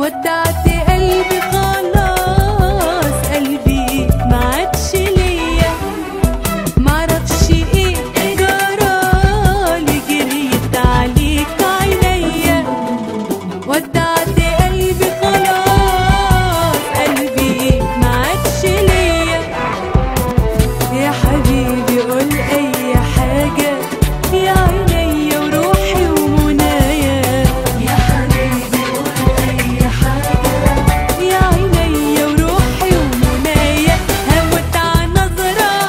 ودعت قلبي خلاص قلبي ما عادش ليا معرفش ايه جرالي جريت عليك عينيا ودعت قلبي خلاص قلبي ما عادش ليا يا حبيبي قول اي حاجة يا عينيا وروحي ومنايا يا حبيبي قول اي حاجة يا عينيا وروحي ومنايا هموت على نظرة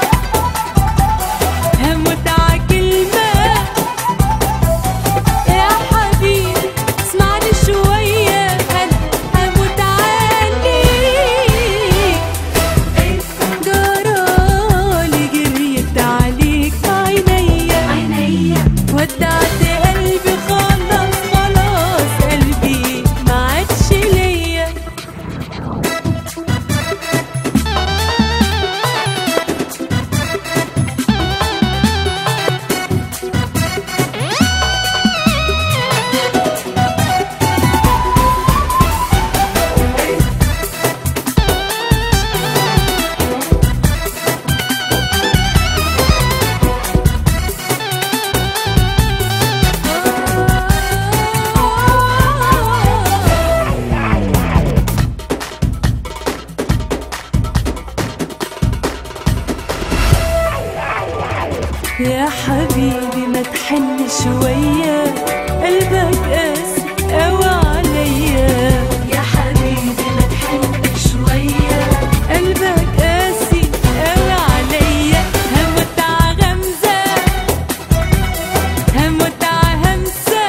هموت على كلمة يا حبيبي اسمعني شوية أنا هموت عليك جرالي جريت عليك عينيا عينيا ودعت قلبي خلاص خلاص قلبي ما عادش ليا يا حبيبي ما تحن شوية قلبك قاسي قوي عليا يا حبيبي ما تحن شوية قلبك قاسي قوي عليا هموت ع غمزة هموت ع همسة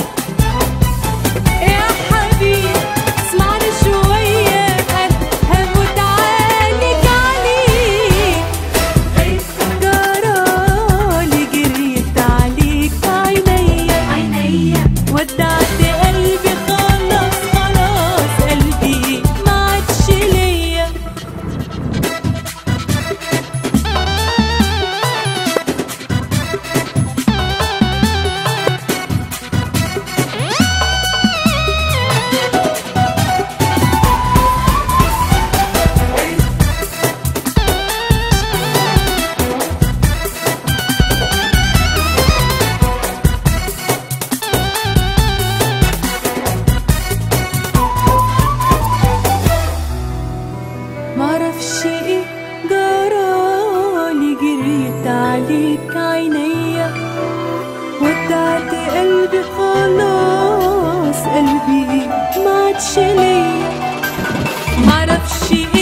يا حبيبي اسمعني شوية أنا هموت عليك عليك جرالي جريت عليك عينيا عينيا ودعت قلبي خلاص خلاص قلبي ما عادش ليا معرفش ايه جرالي جريت عليك عينيا ودعت قلبي خلاص قلبي ما عادش ليا معرفش ايه